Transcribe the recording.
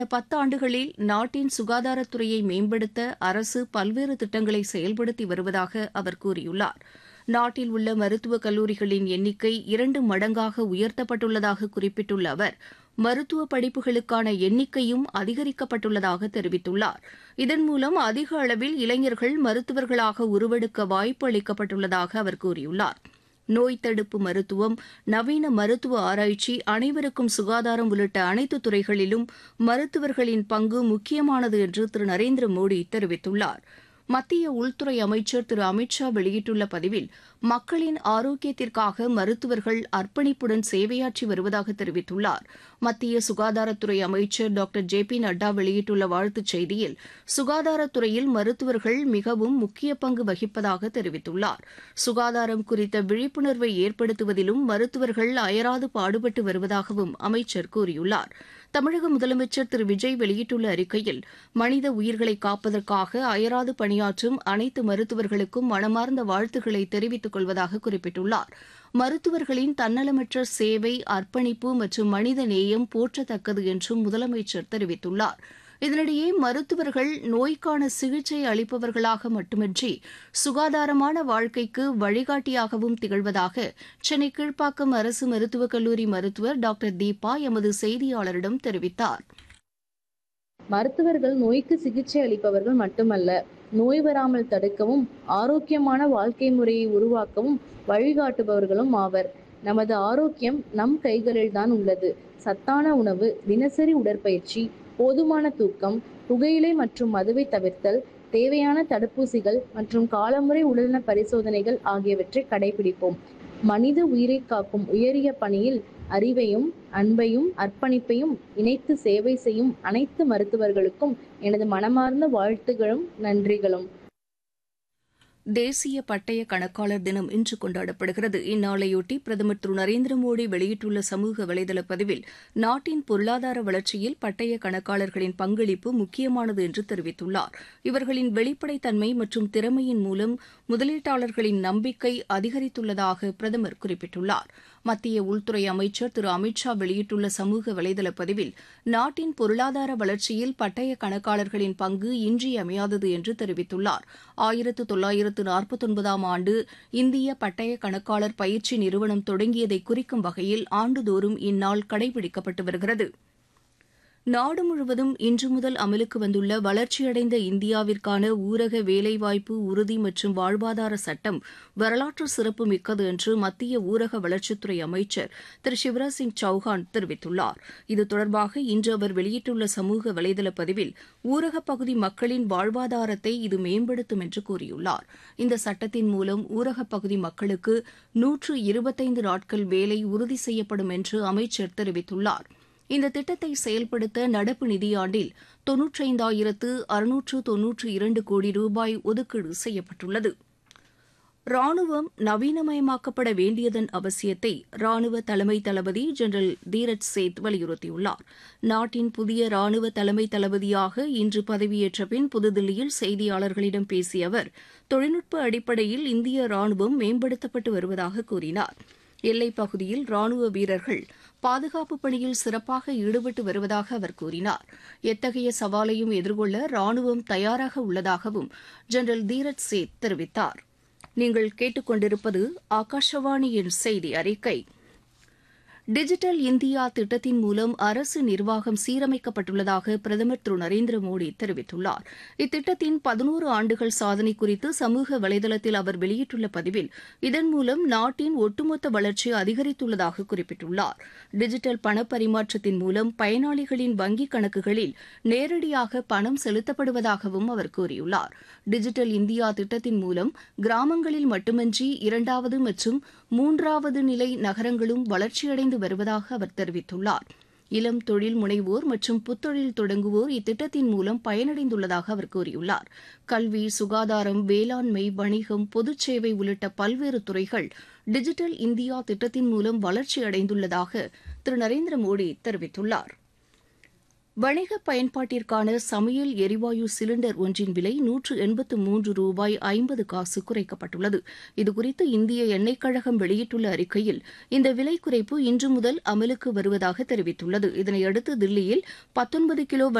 பத்தாண்டுகளில் நாட்டின் சுகாதாரத்துறையை மேம்படுத்த அரசு பல்வேறு திட்டங்களை செயல்படுத்தி வருவதாக அவர் கூறியுள்ளார் நாட்டில் உள்ள மருத்துவக் கல்லூரிகளின் எண்ணிக்கை இரண்டு மடங்காக உயர்த்தப்பட்டுள்ளதாக குறிப்பிட்டுள்ள அவர் மருத்துவ படிப்புகளுக்கான எண்ணிக்கையும் அதிகரிக்கப்பட்டுள்ளதாக தெரிவித்துள்ளார் இதன் மூலம் அதிக அளவில் இளைஞர்கள் மருத்துவர்களாக உருவெடுக்க வாய்ப்பு அளிக்கப்பட்டுள்ளதாக அவர் கூறியுள்ளார் நோய் தடுப்பு மருத்துவம் நவீன மருத்துவ ஆராய்ச்சி அனைவருக்கும் சுகாதாரம் உள்ளிட்ட அனைத்து துறைகளிலும் மருத்துவர்களின் பங்கு முக்கியமானது என்று திரு நரேந்திர மோடி தெரிவித்துள்ளார் மத்திய உள்துறை அமைச்சர் திரு அமித் ஷா வெளியிட்டுள்ள பதிவில் மக்களின் ஆரோக்கியத்திற்காக மருத்துவர்கள் அர்ப்பணிப்புடன் சேவையாற்றி வருவதாக தெரிவித்துள்ளார் மத்திய சுகாதாரத்துறை அமைச்சர் டாக்டர் ஜே பி நட்டா வெளியிட்டுள்ள வாழ்த்துச் செய்தியில் சுகாதாரத்துறையில் மருத்துவர்கள் மிகவும் முக்கிய பங்கு வகிப்பதாக தெரிவித்துள்ளார் சுகாதாரம் குறித்த விழிப்புணர்வை ஏற்படுத்துவதிலும் மருத்துவர்கள் அயராது பாடுபட்டு வருவதாகவும் அமைச்சர் கூறியுள்ளார் தமிழக முதலமைச்சர் திரு விஜய் வெளியிட்டுள்ள அறிக்கையில் மனித உயிர்களை காப்பதற்காக அயராது பணியாற்றும் அனைத்து மருத்துவர்களுக்கும் மனமார்ந்த வாழ்த்துக்களை தெரிவித்துக் கொள்வதாக குறிப்பிட்டுள்ளார் மருத்துவர்களின் தன்னலமற்ற சேவை அர்ப்பணிப்பு மற்றும் மனித நேயம் போற்றத்தக்கது என்றும் முதலமைச்சர் தெரிவித்துள்ளார் இதனிடையே மருத்துவர்கள் நோய்க்கான சிகிச்சை அளிப்பவர்களாக மட்டுமின்றி சுகாதாரமான வாழ்க்கைக்கு வழிகாட்டியாகவும் திகழ்வதாக சென்னை கீழ்ப்பாக்கம் அரசு மருத்துவக் கல்லூரி மருத்துவர் டாக்டர் தீபா எமது செய்தியாளரிடம் தெரிவித்தார் மருத்துவர்கள் நோய்க்கு சிகிச்சை அளிப்பவர்கள் மட்டுமல்ல நோய் வராமல் தடுக்கவும் ஆரோக்கியமான வாழ்க்கை முறையை உருவாக்கவும் வழிகாட்டுபவர்களும் ஆவர் நமது ஆரோக்கியம் நம் கைகளில்தான் உள்ளது சத்தான உணவு தினசரி உடற்பயிற்சி போதுமான தூக்கம் புகையிலை மற்றும் மதுவை தவிர்த்தல் தேவையான தடுப்பூசிகள் மற்றும் காலமுறை உடல்நல பரிசோதனைகள் ஆகியவற்றை கடைபிடிப்போம் மனித உயிரை காக்கும் உயரிய பணியில் அறிவையும் அன்பையும் அர்ப்பணிப்பையும் இணைத்து சேவை செய்யும் அனைத்து மருத்துவர்களுக்கும் எனது மனமார்ந்த வாழ்த்துகளும் நன்றிகளும் தேசிய பட்டய கணக்காளர் தினம் இன்று கொண்டாடப்படுகிறது இந்நாளையொட்டி பிரதமர் திரு நரேந்திர மோடி வெளியிட்டுள்ள சமூக வலைதள பதிவில் நாட்டின் பொருளாதார வளர்ச்சியில் பட்டய கணக்காளர்களின் பங்களிப்பு முக்கியமானது என்று தெரிவித்துள்ளார் இவர்களின் வெளிப்படைத்தன்மை மற்றும் திறமையின் மூலம் முதலீட்டாளர்களின் நம்பிக்கை அதிகரித்துள்ளதாக பிரதமர் குறிப்பிட்டுள்ளார் மத்திய உள்துறை அமைச்சர் திரு அமித் ஷா வெளியிட்டுள்ள சமூக வலைதள பதிவில் நாட்டின் பொருளாதார வளர்ச்சியில் பட்டய கணக்காளர்களின் பங்கு இன்றியமையாதது என்று தெரிவித்துள்ளார் ஆயிரத்து தொள்ளாயிரத்து நாற்பத்தொன்பதாம் ஆண்டு இந்திய பட்டய கணக்காளர் பயிற்சி நிறுவனம் தொடங்கியதை குறிக்கும் வகையில் ஆண்டுதோறும் இந்நாள் கடைபிடிக்கப்பட்டு வருகிறது நாடு முழுவதும் இன்று முதல் அமலுக்கு வந்துள்ள வளர்ச்சியடைந்த இந்தியாவிற்கான ஊரக வேலைவாய்ப்பு உறுதி மற்றும் வாழ்வாதார சட்டம் வரலாற்று சிறப்பு மிக்கது என்று மத்திய ஊரக வளர்ச்சித்துறை அமைச்சர் திரு சிவராஜ் சிங் சௌஹான் தெரிவித்துள்ளார் இது தொடர்பாக இன்று அவர் வெளியிட்டுள்ள சமூக வலைதள பதிவில் ஊரகப் பகுதி மக்களின் வாழ்வாதாரத்தை இது மேம்படுத்தும் என்று கூறியுள்ளார் இந்த சட்டத்தின் மூலம் ஊரகப் பகுதி மக்களுக்கு நூற்று இருபத்தைந்து நாட்கள் வேலை உறுதி செய்யப்படும் என்று அமைச்சர் தெரிவித்துள்ளார் இந்த திட்டத்தை செயல்படுத்த நடப்பு நிதியாண்டில் தொன்னூற்றைந்தாயிரத்து அறுநூற்று தொன்னூற்று இரண்டு கோடி ரூபாய் ஒதுக்கீடு செய்யப்பட்டுள்ளது ராணுவம் நவீனமயமாக்கப்பட வேண்டியதன் அவசியத்தை ராணுவ தலைமை தளபதி ஜெனரல் தீரஜ் சேத் வலியுறுத்தியுள்ளார் நாட்டின் புதிய ராணுவ தலைமை தளபதியாக இன்று பதவியேற்ற பின் புதுதில்லியில் செய்தியாளர்களிடம் பேசிய அவர் தொழில்நுட்ப அடிப்படையில் இந்திய ராணுவம் மேம்படுத்தப்பட்டு வருவதாக கூறினார் எல்லைப் பகுதியில் ராணுவ வீரர்கள் பாதுகாப்பு பணியில் சிறப்பாக ஈடுபட்டு வருவதாக அவர் கூறினார் எத்தகைய சவாலையும் எதிர்கொள்ள ராணுவம் தயாராக உள்ளதாகவும் ஜெனரல் தீரஜ் சேத் தெரிவித்தார் நீங்கள் கேட்டுக்கொண்டிருப்பது ஆகாஷவாணியின் செய்தி அறிக்கை டிஜிட்டல் இந்தியா திட்டத்தின் மூலம் அரசு நிர்வாகம் சீரமைக்கப்பட்டுள்ளதாக பிரதமர் திரு நரேந்திர மோடி தெரிவித்துள்ளார் இத்திட்டத்தின் பதினோரு ஆண்டுகள் சாதனை குறித்து சமூக வலைதளத்தில் அவர் வெளியிட்டுள்ள பதிவில் இதன் மூலம் நாட்டின் ஒட்டுமொத்த வளர்ச்சி அதிகரித்துள்ளதாக குறிப்பிட்டுள்ளார் டிஜிட்டல் பணப்பரிமாற்றத்தின் மூலம் பயனாளிகளின் வங்கிக் கணக்குகளில் நேரடியாக பணம் செலுத்தப்படுவதாகவும் அவர் கூறியுள்ளார் டிஜிட்டல் இந்தியா திட்டத்தின் மூலம் கிராமங்களில் மட்டுமின்றி இரண்டாவது மற்றும் மூன்றாவது நிலை நகரங்களும் வளர்ச்சியடைந்து வருவதாக அவர் தெரிவித்துள்ளார் இளம் தொழில் முனைவோர் மற்றும் புத்தொழில் தொடங்குவோர் இத்திட்டத்தின் மூலம் பயனடைந்துள்ளதாக அவர் கூறியுள்ளார் கல்வி சுகாதாரம் வேளாண்மை வணிகம் பொதுச் சேவை உள்ளிட்ட பல்வேறு துறைகள் டிஜிட்டல் இந்தியா திட்டத்தின் மூலம் வளர்ச்சி அடைந்துள்ளதாக திரு நரேந்திர மோடி தெரிவித்துள்ளார் வணிக பயன்பாட்டிற்கான சமையல் எரிவாயு சிலிண்டர் ஒன்றின் விலை நூற்று எண்பத்து மூன்று ரூபாய் ஐம்பது காசு குறைக்கப்பட்டுள்ளது இதுகுறித்து இந்திய எண்ணெய் கழகம் வெளியிட்டுள்ள அறிக்கையில் இந்த விலை குறைப்பு இன்று முதல் அமலுக்கு வருவதாக தெரிவித்துள்ளது இதனையடுத்து தில்லியில் பத்தொன்பது கிலோ